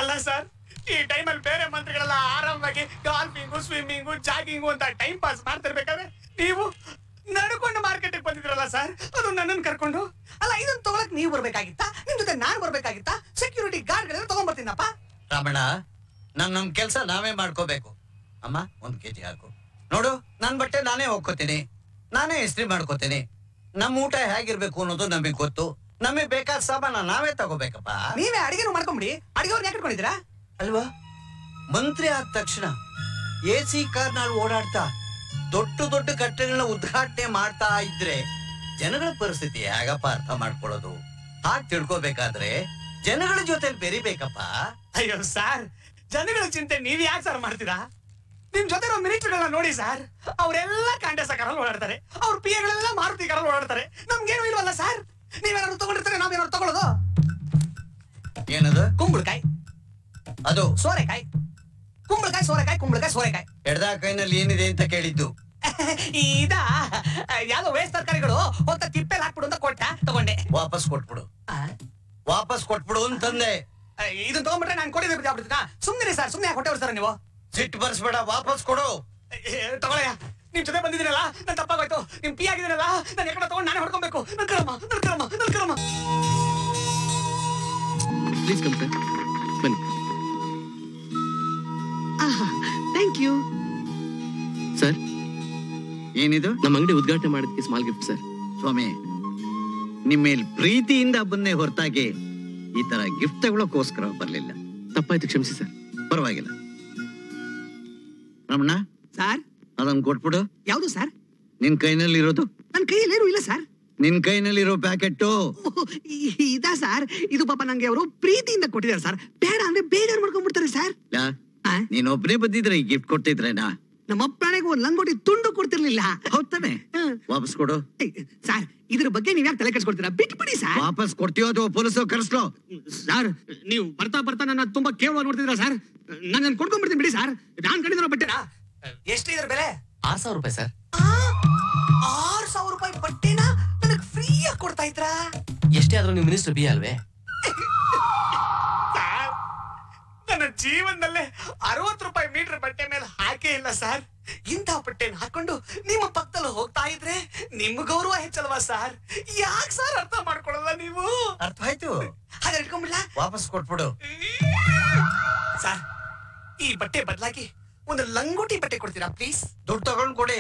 ಅಲ್ಲ ಸರ್ ಈ ಟೈಮಲ್ಲಿ ಬೇರೆ ಮಂತ್ರಿಗಳೆಲ್ಲ ಆರಾಮಾಗಿ ಗಾಲ್ಫಿಂಗು ಸ್ವಿಮ್ಮಿಂಗು ಜಾಗಿಂಗು ಅಂತ ಟೈಮ್ ಪಾಸ್ ಮಾಡ್ತಿರ್ಬೇಕಾದ್ರೆ ನೀವು ನಡ್ಕೊಂಡು ಮಾರ್ಕೆಟ್ಗೆ ಬಂದಿದ್ರಲ್ಲ ಸರ್ ಅದು ನನ್ನನ್ನು ಕರ್ಕೊಂಡು ಅಲ್ಲ ಇದನ್ನ ತಗೊಳಕ್ ನೀವು ಬರ್ಬೇಕಾಗಿತ್ತಾ ನಿಮ್ ಜೊತೆ ನಾನ್ ಬರ್ಬೇಕಾಗಿತ್ತಾ ಸೆಕ್ಯೂರಿಟಿ ಗಾರ್ಡ್ಗಳಿದ್ರೆ ತಗೊಂಡ್ಬರ್ತೀನಪ್ಪ ರಾಮಣ್ಣ ನಮ್ ನಮ್ ಕೆಲ್ಸ ನಾವೇ ಮಾಡ್ಕೋಬೇಕು ಅಮ್ಮ ಒಂದ್ ಕೆಜಿ ಹಾಕು ನೋಡು ನನ್ ಬಟ್ಟೆ ನಾನೇ ಹೋಗ್ಕೋತೀನಿ ನಾನೇ ಇಸ್ತ್ರಿ ಮಾಡ್ಕೋತೀನಿ ನಮ್ ಊಟ ಹೇಗಿರ್ಬೇಕು ಅನ್ನೋದು ನಮಗ್ ಗೊತ್ತು ನಮಗ್ ಬೇಕಾದ ಸಾಮಾನ ನಾವೇ ತಗೋಬೇಕಪ್ಪ ನೀವೇ ಅಡಿಗೆನು ಮಾಡ್ಕೊಂಬಿಡಿ ಅಡಿಗೆವ್ರನ್ನ ಯಾಕೆ ಇಟ್ಕೊಂಡಿದ್ದೀರಾ ಅಲ್ವಾ ಮಂತ್ರಿ ಆದ ತಕ್ಷಣ ಎ ಸಿ ಕಾರ್ ನಲ್ಲಿ ಓಡಾಡ್ತಾ ದೊಡ್ಡ ದೊಡ್ಡ ಕಟ್ಟಡಗಳನ್ನ ಉದ್ಘಾಟನೆ ಮಾಡ್ತಾ ಇದ್ರೆ ಜನಗಳ ಪರಿಸ್ಥಿತಿ ಹೇಗಪ್ಪ ಅರ್ಥ ಮಾಡ್ಕೊಳ್ಳೋದು ಹಾಗ್ ತಿಳ್ಕೊಬೇಕಾದ್ರೆ ಜನಗಳ ಜೊತೆ ಬೆರಿಬೇಕಪ್ಪ ಅಯ್ಯೋ ಸರ್ ಜನಗಳ ಚಿಂತೆ ನೀವ್ ಯಾಕೆ ಸರ್ ಮಾಡ್ತೀರಾ ನಿಮ್ ಜೊತೆ ಇರೋ ಮಿನಿಸ್ಟರ್ಗಳನ್ನ ನೋಡಿ ಸರ್ ಅವರೆಲ್ಲ ಕಾಂಟೆಸ ಕಾರಲ್ಲಿ ಓಡಾಡ್ತಾರೆ ಅವ್ರ ಪಿ ಎಗಳೆಲ್ಲ ಮಾರುತಿ ಕಾರಲ್ಲಿ ಓಡಾಡ್ತಾರೆ ನಮ್ಗೇನು ಇಲ್ವಲ್ಲ ಸರ್ ನೀವೇನಾದ್ರು ತಗೊಂಡಿರ್ತಾರೆ ನಾವೇನಾದ್ರು ತಗೊಳ್ಳೋದು ಏನದು ಕುಂಬಳಕಾಯಿ ಅದು ಸೋರೆಕಾಯಿ ಕುಂಬಳಕಾಯಿ ಸೋರೆಕಾಯಿ ಕುಂಬಳಕಾಯಿ ಸೋರೆಕಾಯಿ ಎಡದ ಕೈನಲ್ಲಿ ಏನಿದೆ ಅಂತ ಕೇಳಿದ್ದು ಇದ ಯಾವ್ದೋ ವೇಸ್ಟ್ ತರಕಾರಿಗಳು ಹೊತ್ತ ತಿಪ್ಪೆಲ್ ಹಾಕ್ಬಿಡು ಅಂತ ಕೊಟ್ಟ ತಗೊಂಡೆ ವಾಪಸ್ ಕೊಟ್ಬಿಡು ಆ, ವಾಪಸ್ ಕೊಟ್ಬಿಡು ಅಂತಂದೆ ಇದನ್ನ ತಗೊಂಡ್ಬಿಟ್ರೆ ನಾನು ಕೊಡಿಬೇಕು ಜಾಬಿಡ್ತೀನ ಸುಮ್ಮನೆ ಸರ್ ಸುಮ್ಮನೆ ಹೊಟ್ಟೆ ಹೊಡ್ತಾರ ನೀವು ಸಿಟ್ಟು ಬರ್ಸ್ಬೇಡ ವಾಪಸ್ ಕೊಡು ಏ, ತಗೊಳಯ್ಯ ನಿಮ್ ಜೊತೆ ಬಂದಿದ್ದೀನಲ್ಲ ನನ್ ತಪ್ಪಾಗೋಯ್ತು ನಿಮ್ ಪಿ ಆಗಿದ್ದೀನಲ್ಲ ನಾನು ಯಾಕಡೆ ತಗೊಂಡು ನಾನೇ ಹೊಡ್ಕೊಬೇಕು ನನ್ ಕರಮ್ಮ ನನ್ ಕರಮ್ಮ ನನ್ ಕರಮ್ಮ ಪ್ಲೀಸ್ ಕಮ್ ಸರ್ ಬನ್ನಿ ಥ್ಯಾಂಕ್ ಯು ಸರ್ ಏನಿದು ನಮ್ಮ ಅಂಗಡಿ ಉದ್ಘಾಟನೆ ಮಾಡೋದಕ್ಕೆ ಸ್ಮಾಲ್ ಗಿಫ್ಟ್ ಸರ್ ಸ್ವಾಮಿ ನಿಮ್ಮೇಲ್ ಪ್ರೀತಿಯಿಂದ ಬಂದೇ ಹೊರತಾಗಿ ಈ ತರ ಗಿಫ್ಟ್ ತಗೊಳಕ್ಕೋಸ್ಕರ ಬರ್ಲಿಲ್ಲ ತಪ್ಪಾಯ್ತು ಕ್ಷಮಿಸಿ ಸರ್ ಪರವಾಗಿಲ್ಲ ರಮಣ ಸರ್ ಅದನ್ನ ಕೊಟ್ಬಿಡು ಯಾವುದು ಸರ್ ನಿನ್ ಕೈನಲ್ಲಿ ಇರೋದು ನನ್ನ ಕೈಯಲ್ಲಿ ಇಲ್ಲ ಸರ್ ನಿನ್ ಕೈನಲ್ಲಿರೋ ಪ್ಯಾಕೆಟ್ ಇದ ಸರ್ ಇದು ಪಾಪ ನಂಗೆ ಅವರು ಪ್ರೀತಿಯಿಂದ ಕೊಟ್ಟಿದ್ದಾರೆ ಸರ್ ಬೇಡ ಅಂದ್ರೆ ಬೇಜಾರು ಮಾಡ್ಕೊಂಡ್ಬಿಡ್ತಾರೆ ಸರ್ ಆ? ನೀನ್ ಒಬ್ನೇ ಬಂದಿದ್ರೆ ಈ ಗಿಫ್ಟ್ ಕೊಡ್ತಿದ್ರೇನಾ ನಮ್ಮ ಅಪ್ಪಣೆಗೆ ಒಂದ್ ಲಂಗೋಟಿ ತುಂಡು ಕೊಡ್ತಿರ್ಲಿಲ್ಲ ಹೌದಾನೆ ಹ್ಮ್. ವಾಪಸ್ ಕೊಡು ಏಯ್, ಸರ್ ಇದ್ರ ಬಗ್ಗೆ ನೀವ್ ಯಾಕೆ ತಲೆ ಕೆಡ್ಸ್ಕೊಳ್ತೀರಾ ಬಿಟ್ಬಿಡಿ ಸರ್ ವಾಪಸ್ ಕೊಡ್ತೀಯೋ ಅಥವಾ ಪೊಲೀಸ್ ಕರೆಸ್ಲೋ ಸರ್ ನೀವು ಬರ್ತಾ ಬರ್ತಾ ನನ್ನ ತುಂಬಾ ಕೇವಲ ನೋಡ್ತಿದ್ರ ಸರ್ ನಾನು ಕೊಡ್ಕೊಂಡ್ಬಿಡ್ತೀನಿ ಬಿಡಿ ಸರ್ ನಾನ್ ಕಡಿದಿರೋ ಬಟ್ಟೆನಾ ಎಷ್ಟು ಇದ್ರ ಬೆಲೆ ಆರು ಸಾವಿರ ರೂಪಾಯಿ ಸರ್ ಆರ್ ಸಾವಿರ ರೂಪಾಯಿ ಬಟ್ಟೆನ ನನಗ್ ಫ್ರೀಯಾಗಿ ಕೊಡ್ತಾ ಇದ್ರಾ ಎಷ್ಟೇ ಆದ್ರೂ ನೀವು ಮಿನಿಸ್ಟರ್ ಬಿ ಅಲ್ವೇ ಸರ್ ನನ್ನ ಜೀವನದಲ್ಲೇ ಅರವತ್ತು ರೂಪಾಯಿ ಮೀಟರ್ ಬಟ್ಟೆ ಮೇಲೆ ಹಾಕೇ ಇಲ್ಲ ಸರ್ ಇಂಥ ಬಟ್ಟೆನ ಹಾಕೊಂಡು ನಿಮ್ಮ ಪಕ್ಕದಲ್ಲಿ ಹೋಗ್ತಾ ಇದ್ರೆ ನಿಮ್ ಗೌರವ ಹೆಚ್ಚಲ್ವಾ ಸರ್ ಯಾಕೆ ಸರ್ ಅರ್ಥ ಮಾಡ್ಕೊಳಲ್ಲ ನೀವು ಅರ್ಥ ಆಯ್ತು ಹಾಗಾದ್ರೆ ಇಟ್ಕೊಂಡ್ಬಿಡ್ಲ ವಾಪಸ್ ಕೊಟ್ಬಿಡು ಸರ್ ಈ ಬಟ್ಟೆ ಬದಲಾಗಿ ಒಂದು ಲಂಗೋಟಿ ಬಟ್ಟೆ ಕೊಡ್ತೀರಾ ಪ್ಲೀಸ್ ದುಡ್ಡು ತಗೊಂಡ್ ಕೊಡಿ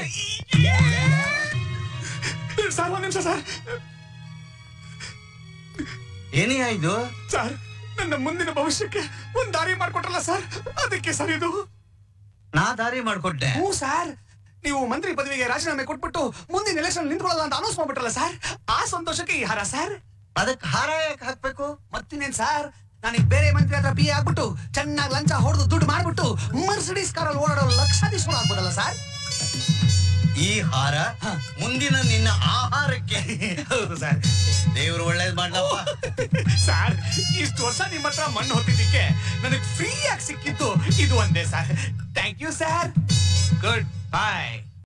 ಸರ್ ಒಂದ್ ನಿಮಿಷ ಸರ್ ಏನೇ ಇದು ಸರ್ ನನ್ನ ಮುಂದಿನ ಭವಿಷ್ಯಕ್ಕೆ ಒಂದ್ ದಾರಿ ಮಾಡ್ಕೊಟ್ರಲ್ಲ ಸರ್ ಅದಕ್ಕೆ ಸರ್ ಇದು ನಾ ದಾರಿ ಮಾಡ್ಕೊಟ್ಟೆ ಹ್ಞೂ ಸರ್ ನೀವು ಮಂತ್ರಿ ಪದವಿಗೆ ರಾಜೀನಾಮೆ ಕೊಟ್ಬಿಟ್ಟು ಮುಂದಿನ ಎಲೆಕ್ಷನ್ ನಿಂತ್ಕೊಳ್ಳಲ್ಲ ಅಂತ ಅನೌನ್ಸ್ ಮಾಡ್ಬಿಟ್ರಲ್ಲ ಸರ್ ಆ ಸಂತೋಷಕ್ಕೆ ಈ ಹಾರ ಸರ್ ಅದಕ್ಕೆ ಹಾರ ಯಾಕೆ ಹಾಕ್ಬೇಕು ಮತ್ತಿನ್ನೇನ್ ಸರ್ ನನಗೆ ಬೇರೆ ಮಂತ್ರಿ ಹತ್ರ ಬಿ ಆಗ್ಬಿಟ್ಟು ಚೆನ್ನಾಗಿ ಲಂಚ ಹೊಡೆದು ದುಡ್ಡು ಮಾಡ್ಬಿಟ್ಟು ಮರ್ಸಿಡೀಸ್ ಕಾರಲ್ಲಿ ಓಡಾಡೋ ಲಕ್ಷಾಧೀಶ್ವರ ಆಗ್ಬೋದಲ್ಲ ಸರ್ ಈ ಹಾರ ಮುಂದಿನ ನಿನ್ನ ಆಹಾರಕ್ಕೆ ಹೌದು ಸರ್ ದೇವ್ರು ಒಳ್ಳೇದ್ ಮಾಡ್ಲಪ್ಪ ಸರ್ ಇಷ್ಟು ವರ್ಷ ನಿಮ್ಮ ಹತ್ರ ಮಣ್ಣು ಹೊತ್ತಿದ್ದಕ್ಕೆ ನನಗೆ ಫ್ರೀ ಆಗಿ ಸಿಕ್ಕಿದ್ದು ಇದು ಒಂದೇ sir thank you sir good bye